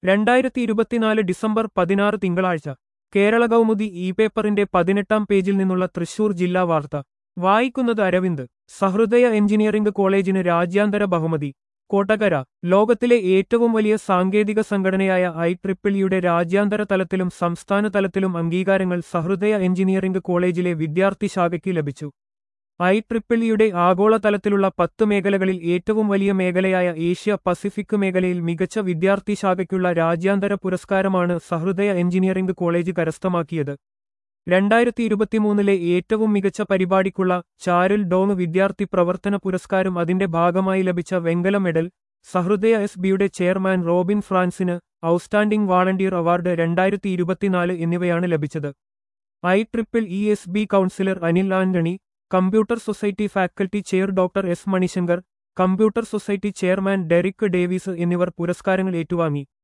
രണ്ടായിരത്തി ഇരുപത്തിനാല് ഡിസംബർ പതിനാറ് തിങ്കളാഴ്ച കേരള കൗമുദി ഇ പേപ്പറിന്റെ പതിനെട്ടാം പേജിൽ നിന്നുള്ള തൃശൂർ ജില്ലാ വാർത്ത വായിക്കുന്നത് അരവിന്ദ് സഹൃദയ എഞ്ചിനീയറിംഗ് കോളേജിന് രാജ്യാന്തര ബഹുമതി കോട്ടകര ലോകത്തിലെ ഏറ്റവും വലിയ സാങ്കേതിക സംഘടനയായ ഐ ട്രിപ്പിളിയുടെ രാജ്യാന്തര തലത്തിലും സംസ്ഥാന തലത്തിലും അംഗീകാരങ്ങൾ സഹൃദയ എഞ്ചിനീയറിംഗ് കോളേജിലെ വിദ്യാർത്ഥി ശാഖയ്ക്ക് ലഭിച്ചു ഐ ട്രിപ്പിളിയുടെ ആഗോളതലത്തിലുള്ള പത്ത് മേഖലകളിൽ ഏറ്റവും വലിയ മേഖലയായ ഏഷ്യ പസിഫിക് മേഖലയിൽ മികച്ച വിദ്യാർത്ഥി ശാഖയ്ക്കുള്ള രാജ്യാന്തര പുരസ്കാരമാണ് സഹൃദയ എഞ്ചിനീയറിംഗ് കോളേജ് കരസ്ഥമാക്കിയത് രണ്ടായിരത്തി ഇരുപത്തിമൂന്നിലെ ഏറ്റവും മികച്ച പരിപാടിക്കുള്ള ചാരുൽ ഡോങ് വിദ്യാർത്ഥി പ്രവർത്തന പുരസ്കാരം അതിന്റെ ഭാഗമായി ലഭിച്ച വെങ്കല മെഡൽ സഹൃദയ എസ് ബിയുടെ ചെയർമാൻ റോബിൻ ഫ്രാൻസിന് ഔട്ട്സ്റ്റാൻഡിംഗ് വാളണ്ടിയർ അവാർഡ് രണ്ടായിരത്തി ഇരുപത്തിനാല് എന്നിവയാണ് ലഭിച്ചത് I triple E S B councillor Anil Antony computer society faculty chair doctor S Manishankar computer society chairman Derick Davis എന്നിവർ പുരസ്കാരങ്ങൾ ഏറ്റുവാങ്ങി